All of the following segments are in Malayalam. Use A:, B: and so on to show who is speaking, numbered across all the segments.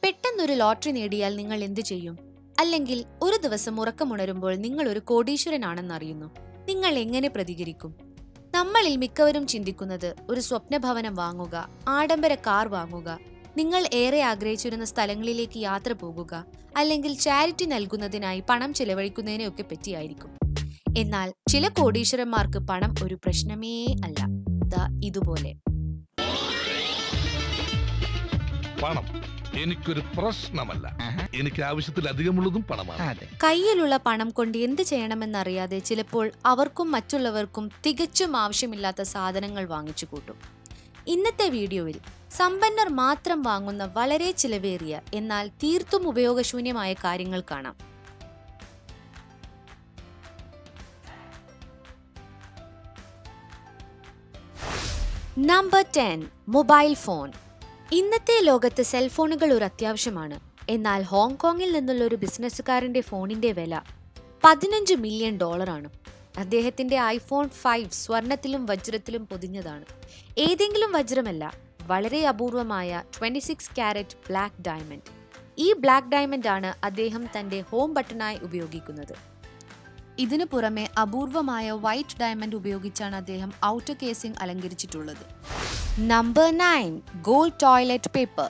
A: പെട്ടെന്നൊരു ലോട്ടറി നേടിയാൽ നിങ്ങൾ എന്തു ചെയ്യും അല്ലെങ്കിൽ ഒരു ദിവസം ഉറക്കമുണരുമ്പോൾ നിങ്ങൾ ഒരു കോടീശ്വരനാണെന്നറിയുന്നു നിങ്ങൾ എങ്ങനെ പ്രതികരിക്കും നമ്മളിൽ മിക്കവരും ചിന്തിക്കുന്നത് ഒരു സ്വപ്നഭവനം വാങ്ങുക ആഡംബര കാർ വാങ്ങുക നിങ്ങൾ ഏറെ ആഗ്രഹിച്ചിരുന്ന സ്ഥലങ്ങളിലേക്ക് യാത്ര പോകുക അല്ലെങ്കിൽ ചാരിറ്റി നൽകുന്നതിനായി പണം ചെലവഴിക്കുന്നതിനെയൊക്കെ പറ്റിയായിരിക്കും എന്നാൽ ചില കോടീശ്വരന്മാർക്ക് പണം ഒരു പ്രശ്നമേ അല്ല ദാ ഇതുപോലെ
B: പണം എനിക്കൊരു പ്രശ്നമല്ല എനിക്ക് ആവശ്യത്തിലധികമുള്ളതും പണമാണ്
C: അതെ
A: കയ്യിലുള്ള പണം കൊണ്ട് എന്ത് ചെയ്യണമെന്നറിയാതെ ചിലപ്പോൾ അവർക്കും മറ്റുള്ളവർക്കും തികച്ചും ആവശ്യമില്ലാത്ത സാധനങ്ങൾ വാങ്ങിച്ചു കൂട്ടും ഇന്നത്തെ വീഡിയോയിൽ സമ്പന്നർ മാത്രം വാങ്ങുന്ന വളരെ ചിലവേറിയ എന്നാൽ തീർത്തും ഉപയോഗശൂന്യമായ കാര്യങ്ങൾ കാണാം നമ്പർ ടെൻ മൊബൈൽ ഫോൺ ഇന്നത്തെ ലോകത്ത് സെൽഫോണുകൾ ഒരു അത്യാവശ്യമാണ് എന്നാൽ ഹോങ്കോങ്ങിൽ നിന്നുള്ള ഒരു ബിസിനസ്സുകാരന്റെ ഫോണിന്റെ വില പതിനഞ്ച് മില്യൺ ഡോളറാണ് അദ്ദേഹത്തിന്റെ ഐഫോൺ ഫൈവ് സ്വർണത്തിലും വജ്രത്തിലും പൊതിഞ്ഞതാണ് ഏതെങ്കിലും വജ്രമല്ല വളരെ അപൂർവമായ twenty six carat black diamond ഈ ബ്ലാക്ക് ഡയമണ്ട് ആണ് അദ്ദേഹം തന്റെ ഹോം ബട്ടണായി ഉപയോഗിക്കുന്നത് ഇതിനു പുറമെ അപൂർവമായ വൈറ്റ് ഡയമണ്ട് ഉപയോഗിച്ചാണ് അദ്ദേഹം ഔട്ടർ കേസിംഗ് അലങ്കരിച്ചിട്ടുള്ളത് number nine gold toilet paper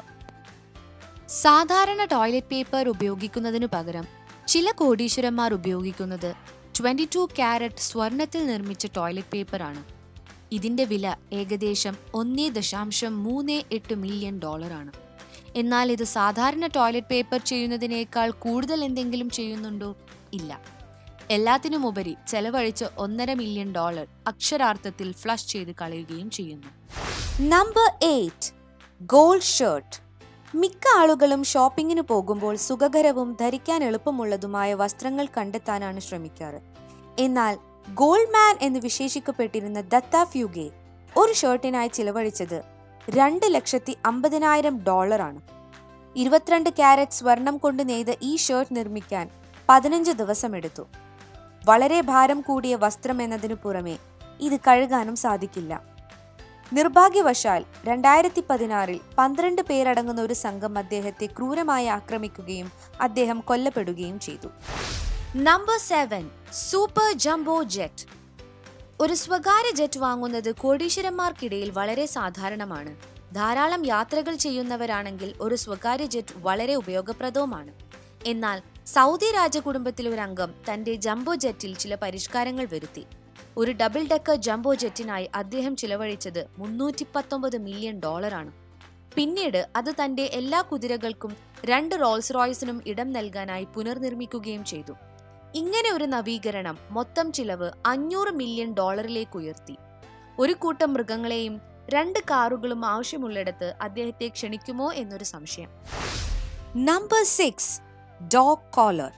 A: സാധാരണ ടോയ്ലറ്റ് പേപ്പർ ഉപയോഗിക്കുന്നതിനു പകരം ചില കോടീശ്വരന്മാർ ഉപയോഗിക്കുന്നത് ട്വന്റി ടു ക്യാരറ്റ് സ്വർണത്തിൽ നിർമ്മിച്ച ടോയ്ലറ്റ് പേപ്പറാണ് ഇതിന്റെ വില ഏകദേശം ഒന്നേ ദശാംശം മൂന്ന് എട്ട് മില്യൺ ഡോളറാണ് എന്നാൽ ഇത് സാധാരണ ടോയ്ലറ്റ് പേപ്പർ ചെയ്യുന്നതിനേക്കാൾ കൂടുതൽ എന്തെങ്കിലും ചെയ്യുന്നുണ്ടോ ഇല്ല എല്ലാത്തിനുമുപരി ചെലവഴിച്ച് ഒന്നര മില്യൺ ഡോളർ അക്ഷരാർത്ഥത്തിൽ ഫ്ലഷ് ചെയ്ത് കളയുകയും ചെയ്യുന്നു നമ്പർ എയ്റ്റ് ഗോൾഡ് ഷർട്ട് മിക്ക ആളുകളും ഷോപ്പിങ്ങിന് പോകുമ്പോൾ സുഖകരവും ധരിക്കാൻ എളുപ്പമുള്ളതുമായ വസ്ത്രങ്ങൾ കണ്ടെത്താനാണ് ശ്രമിക്കാറ് എന്നാൽ ഗോൾഡ് മാൻ എന്ന് വിശേഷിക്കപ്പെട്ടിരുന്ന ദത്ത ഫ്യൂഗെ ഒരു ഷർട്ടിനായി ചിലവഴിച്ചത് രണ്ട് ലക്ഷത്തി അമ്പതിനായിരം ഡോളറാണ് ഇരുപത്തിരണ്ട് ക്യാരറ്റ് സ്വർണം കൊണ്ട് നെയ്ത ഈ ഷർട്ട് നിർമ്മിക്കാൻ പതിനഞ്ച് ദിവസമെടുത്തു വളരെ ഭാരം കൂടിയ വസ്ത്രം എന്നതിനു പുറമെ ഇത് കഴുകാനും സാധിക്കില്ല നിർഭാഗ്യവശാൽ രണ്ടായിരത്തി പതിനാറിൽ പന്ത്രണ്ട് പേരടങ്ങുന്ന ഒരു സംഘം അദ്ദേഹത്തെ ക്രൂരമായി ആക്രമിക്കുകയും അദ്ദേഹം കൊല്ലപ്പെടുകയും ചെയ്തു number seven super jumbo jet ഒരു സ്വകാര്യ ജെറ്റ് വാങ്ങുന്നത് കോടീശ്വരന്മാർക്കിടയിൽ വളരെ സാധാരണമാണ് ധാരാളം യാത്രകൾ ചെയ്യുന്നവരാണെങ്കിൽ ഒരു സ്വകാര്യ ജെറ്റ് വളരെ ഉപയോഗപ്രദവുമാണ് എന്നാൽ സൗദി രാജകുടുംബത്തിലെ ഒരു അംഗം തന്റെ ജംബോ ജെറ്റിൽ ചില പരിഷ്കാരങ്ങൾ വരുത്തി ഒരു ഡബിൾ ഡെക്കർ ജംബോ ജെറ്റിനായി അദ്ദേഹം ചിലവഴിച്ചത് മുന്നൂറ്റി പത്തൊമ്പത് മില്യൺ ഡോളറാണ് പിന്നീട് അത് തന്റെ എല്ലാ കുതിരകൾക്കും രണ്ട് റോൾസ് റോയ്സിനും ഇടം നൽകാനായി പുനർനിർമ്മിക്കുകയും ചെയ്തു ഇങ്ങനെ ഒരു നവീകരണം മൊത്തം ചിലവ് അഞ്ഞൂറ് മില്യൺ ഡോളറിലേക്ക് ഉയർത്തി ഒരു കൂട്ടം മൃഗങ്ങളെയും രണ്ട് കാറുകളും ആവശ്യമുള്ളിടത്ത് അദ്ദേഹത്തെ ക്ഷണിക്കുമോ എന്നൊരു സംശയം നമ്പർ സിക്സ് ഡോഗ് കോളർ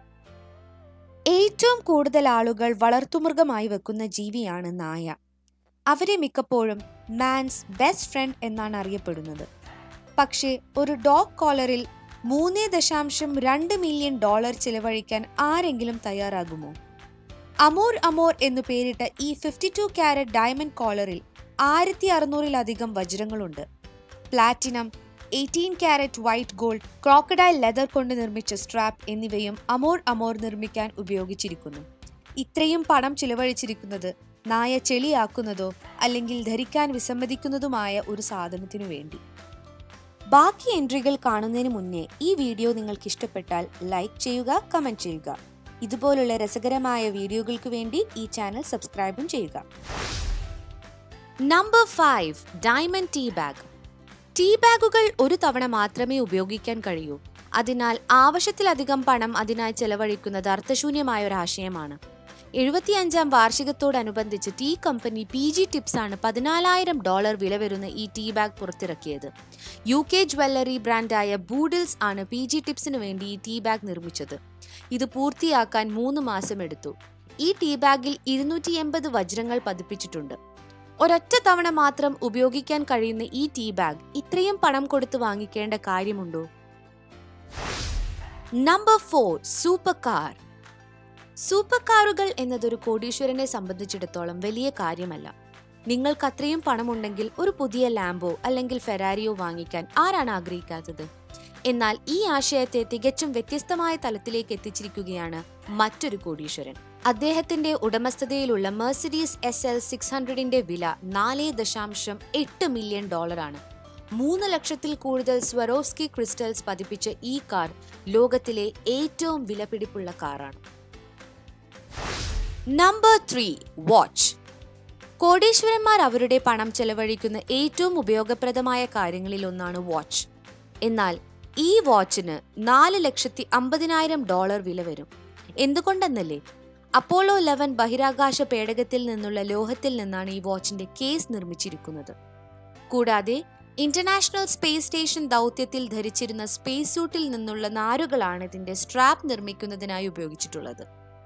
A: ഏറ്റവും കൂടുതൽ ആളുകൾ വളർത്തുമൃഗമായി വെക്കുന്ന ജീവിയാണ് നായ അവരെ മിക്കപ്പോഴും മാൻസ് ബെസ്റ്റ് ഫ്രണ്ട് എന്നാണ് അറിയപ്പെടുന്നത് പക്ഷേ ഒരു ഡോഗ് കോളറിൽ മൂന്ന് ദശാംശം രണ്ട് മില്യൺ ഡോളർ ചിലവഴിക്കാൻ ആരെങ്കിലും തയ്യാറാകുമോ അമോർ അമോർ എന്നു പേരിട്ട ഈ ഫിഫ്റ്റി ടു ക്യാരറ്റ് ഡയമണ്ട് കോളറിൽ ആയിരത്തി അറുന്നൂറിലധികം വജ്രങ്ങളുണ്ട് platinum eighteen carat white gold crocodile leather കൊണ്ട് നിർമ്മിച്ച സ്ട്രാപ്പ് എന്നിവയും അമോർ അമോർ നിർമ്മിക്കാൻ ഉപയോഗിച്ചിരിക്കുന്നു ഇത്രയും പണം ചിലവഴിച്ചിരിക്കുന്നത് നായ ചെളിയാക്കുന്നതോ അല്ലെങ്കിൽ ധരിക്കാൻ വിസമ്മതിക്കുന്നതുമായ ഒരു സാധനത്തിനു വേണ്ടി ബാക്കി എൻട്രികൾ കാണുന്നതിന് മുന്നേ ഈ വീഡിയോ നിങ്ങൾക്ക് ഇഷ്ടപ്പെട്ടാൽ ലൈക്ക് ചെയ്യുക കമന്റ് ചെയ്യുക ഇതുപോലുള്ള രസകരമായ വീഡിയോകൾക്ക് വേണ്ടി ഈ ചാനൽ സബ്സ്ക്രൈബും ചെയ്യുക number five diamond tea bag tea ബാഗുകൾ ഒരു തവണ മാത്രമേ ഉപയോഗിക്കാൻ കഴിയൂ അതിനാൽ ആവശ്യത്തിലധികം പണം അതിനായി ചെലവഴിക്കുന്നത് അർത്ഥശൂന്യമായ ഒരു ആശയമാണ് എഴുപത്തിയഞ്ചാം വാർഷികത്തോടനുബന്ധിച്ച് tea company P G Tips ആണ് പതിനാലായിരം ഡോളർ വില വരുന്ന ഈ ടീ ബാഗ് പുറത്തിറക്കിയത് യു കെ ജ്വല്ലറി ബ്രാൻഡായ ബൂഡിൽസ് ആണ് പി ജി ടിപ്സിന് വേണ്ടി ഈ ടീ ബാഗ് നിർമ്മിച്ചത് ഇത് പൂർത്തിയാക്കാൻ മൂന്ന് മാസം എടുത്തു ഈ ടീ ബാഗിൽ ഇരുന്നൂറ്റി എൺപത് വജ്രങ്ങൾ പതിപ്പിച്ചിട്ടുണ്ട് ഒരൊറ്റ തവണ മാത്രം ഉപയോഗിക്കാൻ കഴിയുന്ന ഈ ടീ ബാഗ് ഇത്രയും പണം കൊടുത്ത് വാങ്ങിക്കേണ്ട കാര്യമുണ്ടോ number four super car super കാറുകൾ എന്നതൊരു കോടീശ്വരനെ സംബന്ധിച്ചിടത്തോളം വലിയ കാര്യമല്ല നിങ്ങൾക്ക് അത്രയും പണമുണ്ടെങ്കിൽ ഒരു പുതിയ ലാംബോ അല്ലെങ്കിൽ ഫെരാരിയോ വാങ്ങിക്കാൻ ആരാണ് ആഗ്രഹിക്കാത്തത് എന്നാൽ ഈ ആശയത്തെ തികച്ചും വ്യത്യസ്തമായ തലത്തിലേക്ക് എത്തിച്ചിരിക്കുകയാണ് മറ്റൊരു കോടീശ്വരൻ അദ്ദേഹത്തിന്റെ ഉടമസ്ഥതയിലുള്ള മെർസിഡീസ് എസ് എൽ സിക്സ് ഹൺഡ്രഡിന്റെ വില നാല് ദശാംശം എട്ട് മില്യൺ ഡോളറാണ് മൂന്ന് ലക്ഷത്തിൽ കൂടുതൽ സ്വരോസ്കി ക്രിസ്റ്റൽസ് പതിപ്പിച്ച ഈ കാർ ലോകത്തിലെ ഏറ്റവും വിലപിടിപ്പുള്ള കാറാണ് നമ്പർ ത്രീ വാച്ച് കോടീശ്വരന്മാർ അവരുടെ പണം ചെലവഴിക്കുന്ന ഏറ്റവും ഉപയോഗപ്രദമായ കാര്യങ്ങളിൽ ഒന്നാണ് വാച്ച് എന്നാൽ ഈ വാച്ചിന് നാല് ലക്ഷത്തി അമ്പതിനായിരം ഡോളർ വില വരും എന്തുകൊണ്ടെന്നല്ലേ അപ്പോളോ ലെവൻ ബഹിരാകാശ പേടകത്തിൽ നിന്നുള്ള ലോഹത്തിൽ നിന്നാണ് ഈ വാച്ചിന്റെ കേസ് നിർമ്മിച്ചിരിക്കുന്നത് കൂടാതെ ഇന്റർനാഷണൽ സ്പേസ് സ്റ്റേഷൻ ദൗത്യത്തിൽ ധരിച്ചിരുന്ന സ്പേസ് സൂട്ടിൽ നിന്നുള്ള നാരുകളാണ് ഇതിന്റെ സ്ട്രാപ്പ് നിർമ്മിക്കുന്നതിനായി ഉപയോഗിച്ചിട്ടുള്ളത്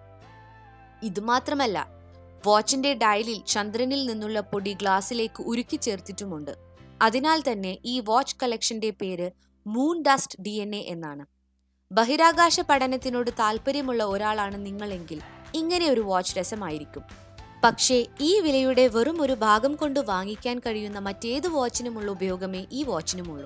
A: ഇതുമാത്രമല്ല വാച്ചിന്റെ ഡയലിൽ ചന്ദ്രനിൽ നിന്നുള്ള പൊടി ഗ്ലാസ്സിലേക്ക് ഉരുക്കി ചേർത്തിട്ടുമുണ്ട് അതിനാൽ തന്നെ ഈ വാച്ച് കളക്ഷന്റെ പേര് moon dust D N A എന്നാണ് ബഹിരാകാശ പഠനത്തിനോട് താല്പര്യമുള്ള ഒരാളാണ് നിങ്ങളെങ്കിൽ ഇങ്ങനെ ഒരു വാച്ച് രസമായിരിക്കും പക്ഷേ ഈ വിലയുടെ വെറും ഒരു ഭാഗം കൊണ്ട് വാങ്ങിക്കാൻ കഴിയുന്ന മറ്റേത് വാച്ചിനുമുള്ള ഉപയോഗമേ ഈ വാച്ചിനുമുള്ളൂ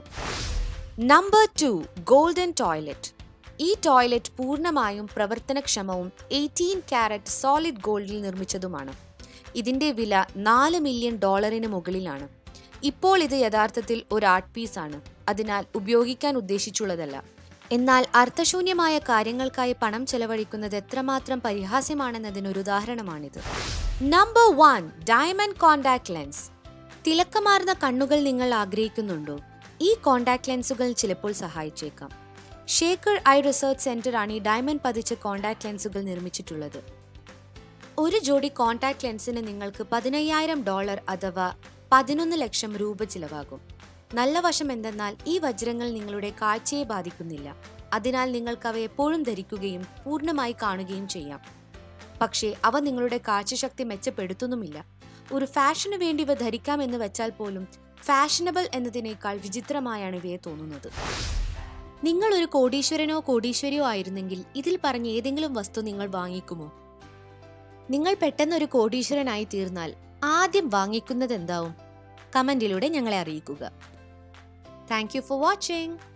A: നമ്പർ ടു ഗോൾഡൻ ടോയ്ലറ്റ് ഈ ടോയ്ലറ്റ് പൂർണ്ണമായും പ്രവർത്തനക്ഷമവും എയ്റ്റീൻ ക്യാരറ്റ് സോളിഡ് ഗോൾഡിൽ നിർമ്മിച്ചതുമാണ് ഇതിന്റെ വില നാല് മില്യൺ ഡോളറിന് മുകളിലാണ് ഇപ്പോൾ ഇത് യഥാർത്ഥത്തിൽ ഒരു ആർട്ട് പീസാണ് അതിനാൽ ഉപയോഗിക്കാൻ ഉദ്ദേശിച്ചുള്ളതല്ല എന്നാൽ അർത്ഥശൂന്യമായ കാര്യങ്ങൾക്കായി പണം ചെലവഴിക്കുന്നത് എത്രമാത്രം പരിഹാസ്യമാണെന്നതിനൊരു ഉദാഹരണമാണിത് number one diamond contact lens തിളക്കമാർന്ന കണ്ണുകൾ നിങ്ങൾ ആഗ്രഹിക്കുന്നുണ്ടോ ഈ കോണ്ടാക്ട് ലെൻസുകൾ ചിലപ്പോൾ സഹായിച്ചേക്കാം ഷേക്കർ ഐ റിസർച്ച് സെന്റർ ആണ് ഈ ഡയമണ്ട് പതിച്ച കോണ്ടാക്ട് ലെൻസുകൾ നിർമ്മിച്ചിട്ടുള്ളത് ഒരു ജോഡി കോണ്ടാക്ട് ലെൻസിന് നിങ്ങൾക്ക് പതിനയ്യായിരം ഡോളർ അഥവാ പതിനൊന്ന് ലക്ഷം രൂപ ചിലവാകും നല്ല വശം എന്തെന്നാൽ ഈ വജ്രങ്ങൾ നിങ്ങളുടെ കാഴ്ചയെ ബാധിക്കുന്നില്ല അതിനാൽ നിങ്ങൾക്ക് അവ എപ്പോഴും ധരിക്കുകയും പൂർണ്ണമായി കാണുകയും ചെയ്യാം പക്ഷേ അവ നിങ്ങളുടെ കാഴ്ചശക്തി മെച്ചപ്പെടുത്തുന്നുമില്ല ഒരു ഫാഷന് വേണ്ടി ഇവ ധരിക്കാമെന്ന് വെച്ചാൽ പോലും ഫാഷനബിൾ എന്നതിനേക്കാൾ വിചിത്രമായാണ് ഇവയെ തോന്നുന്നത് നിങ്ങൾ ഒരു കോടീശ്വരനോ കോടീശ്വരിയോ ആയിരുന്നെങ്കിൽ ഇതിൽ പറഞ്ഞ ഏതെങ്കിലും വസ്തു നിങ്ങൾ വാങ്ങിക്കുമോ നിങ്ങൾ പെട്ടെന്ന് ഒരു കോടീശ്വരനായി തീർന്നാൽ ആദ്യം വാങ്ങിക്കുന്നത് എന്താവും കമന്റിലൂടെ ഞങ്ങളെ അറിയിക്കുക താങ്ക് യു ഫോർ വാച്ചിങ്